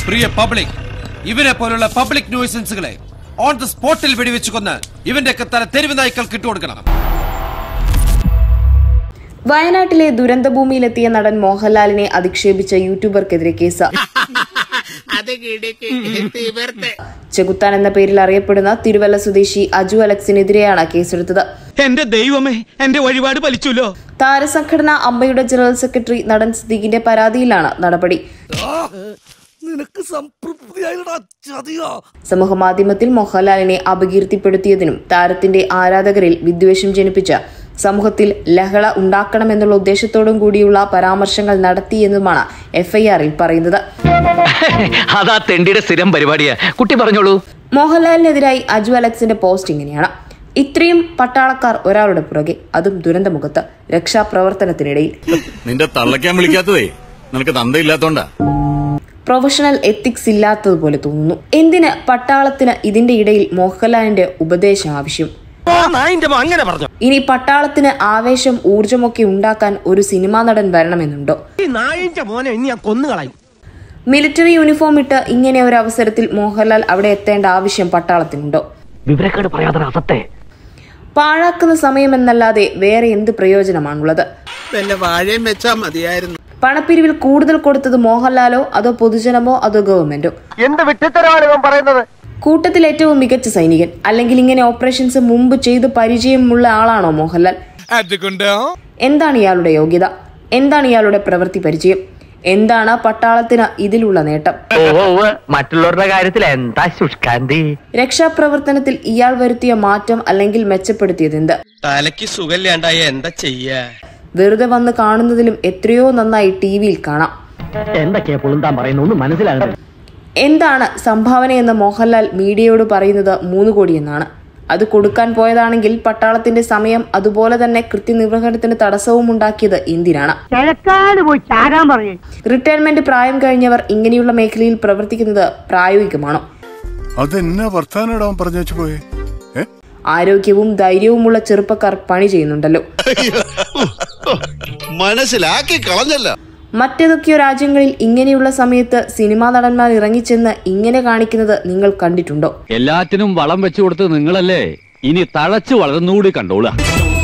പ്രിയ public ഇവനെ പോലുള്ള public ന്യൂസൻസുകളെ on the സ്പോട്ടിൽ വെടിവെച്ച് കൊന്ന് ഇവന്റെ തല തെരുവ് നായ്ക്കൾക്ക് ഇട്ടുകൊടുക്കണം വയനാട്ടിലെ ദുരന്തഭൂമിയിലെത്തിയ നടൻ മോഹൻലാലിനെ അധിക്ഷേപിച്ച യൂട്യൂബർക്കെതിരെ കേസ് ചെകുത്താൻ എന്ന പേരിൽ അറിയപ്പെടുന്ന തിരുവല്ല സ്വദേശി അജു അലക്സിനെതിരെയാണ് കേസെടുത്തത് എന്റെ ദൈവമേ എന്റെ വഴിപാട് പലിച്ചല്ലോ താരസംഘടന അമ്മയുടെ ജനറൽ സെക്രട്ടറി നടൻ സിദ്ദീഖിന്റെ പരാതിയിലാണ് നടപടി സമൂഹമാധ്യമത്തിൽ മോഹൻലാലിനെ അപകീർത്തിപ്പെടുത്തിയതിനും താരത്തിന്റെ ആരാധകരിൽ വിദ്വേഷം ജനിപ്പിച്ച സമൂഹത്തിൽ ലഹള ഉണ്ടാക്കണമെന്നുള്ള ഉദ്ദേശത്തോടും കൂടിയുള്ള പരാമർശങ്ങൾ നടത്തിയെന്നുമാണ് എഫ്ഐആറിൽ പറയുന്നത് അതാ തെണ്ടിയുടെ സ്ഥിരം പരിപാടിയാ കുട്ടി പറഞ്ഞോളൂ മോഹൻലാലിനെതിരായി അജു അലക്സിന്റെ പോസ്റ്റ് ഇങ്ങനെയാണ് ഇത്രയും പട്ടാളക്കാർ ഒരാളുടെ പുറകെ അതും ദുരന്തമുഖത്ത് രക്ഷാപ്രവർത്തനത്തിനിടയിൽ നിന്റെ തള്ളയ്ക്കാൻ വിളിക്കാത്തതേ നിനക്ക് തന്തയില്ലാത്തോണ്ടാ പ്രൊഫഷണൽ എത്തിക്സ് ഇല്ലാത്തതുപോലെ തോന്നുന്നു എന്തിന് പട്ടാളത്തിന് ഇതിന്റെ ഇടയിൽ മോഹൻലാലിന്റെ ഉപദേശം ആവശ്യം അങ്ങനെ പറഞ്ഞു ഇനി പട്ടാളത്തിന് ആവേശം ഊർജമൊക്കെ ഉണ്ടാക്കാൻ ഒരു സിനിമാ നടൻ വരണമെന്നുണ്ടോ ഈ നായിന്റെ മോനെ ഇനി ഞാൻ കൊന്നുകളയും മിലിറ്ററി യൂണിഫോം ഇട്ട് ഇങ്ങനെ ഒരു അവസരത്തിൽ മോഹൻലാൽ അവിടെ എത്തേണ്ട ആവശ്യം പട്ടാളത്തിനുണ്ടോ വിവരക്കേട് പറയാതെ അസത്തെ പാഴാക്കുന്ന സമയമെന്നല്ലാതെ വേറെ എന്ത് പ്രയോജനമാണുള്ളത് വല്ല വാഴയും വെച്ചാ മതിയായിരുന്നു പണപ്പിരിവിൽ കൂടുതൽ കൊടുത്തത് മോഹൻലാലോ അതോ പൊതുജനമോ അതോ ഗവൺമെന്റോ എന്ത് വിട്ടിത്തരമാണ് ഇവൻ പറയുന്നത് കൂട്ടത്തിൽ ഏറ്റവും മികച്ച സൈനികൻ അല്ലെങ്കിൽ ഇങ്ങനെ ഓപ്പറേഷൻസ് മുമ്പ് ചെയ്ത് പരിചയമുള്ള ആളാണോ മോഹൻലാൽ എന്താണ് ഇയാളുടെ യോഗ്യത എന്താണ് ഇയാളുടെ പ്രവൃത്തി പരിചയം എന്താണ് പട്ടാളത്തിന് ഇതിലുള്ള നേട്ടം മറ്റുള്ളവരുടെ കാര്യത്തിൽ എന്താ ശുഷ്കാന്തി രക്ഷാപ്രവർത്തനത്തിൽ ഇയാൾ വരുത്തിയ മാറ്റം അല്ലെങ്കിൽ മെച്ചപ്പെടുത്തിയത് എന്ത് തലക്ക് സുഖമില്ലാണ്ടായ എന്താ ചെയ്യാ വെറുതെ വന്ന് കാണുന്നതിലും എത്രയോ നന്നായി ടി വിയിൽ കാണാം എന്തൊക്കെയാ പുളുന്താൻ പറയുന്നു ഒന്നും മനസ്സിലാകുന്നില്ല എന്താണ് സംഭാവനയെന്ന് മോഹൻലാൽ മീഡിയയോട് പറയുന്നത് മൂന്ന് കോടി എന്നാണ് അത് കൊടുക്കാൻ പോയതാണെങ്കിൽ പട്ടാളത്തിന്റെ സമയം അതുപോലെ തന്നെ കൃത്യനിർവഹണത്തിന് തടസ്സവും ഉണ്ടാക്കിയത് എന്തിനാണ് റിട്ടയർമെന്റ് പ്രായം കഴിഞ്ഞവർ ഇങ്ങനെയുള്ള മേഖലയിൽ പ്രവർത്തിക്കുന്നത് പ്രായോഗികമാണോ അതെന്നാ വർത്താനം അവൻ പറഞ്ഞു വെച്ചു പോയേ ഏ ആരോഗ്യവും ധൈര്യവുമുള്ള ചെറുപ്പക്കാർ പണി ചെയ്യുന്നുണ്ടല്ലോ മനസ്സിലാക്കി കളഞ്ഞല്ല മറ്റേതൊക്കെയോ രാജ്യങ്ങളിൽ ഇങ്ങനെയുള്ള സമയത്ത് സിനിമാ നടന്മാർ ഇറങ്ങിച്ചെന്ന് ഇങ്ങനെ കാണിക്കുന്നത് നിങ്ങൾ കണ്ടിട്ടുണ്ടോ എല്ലാത്തിനും വളം വെച്ചു കൊടുത്ത് നിങ്ങളല്ലേ ഇനി തഴച്ചു വളർന്നുകൂടി കണ്ടോളുക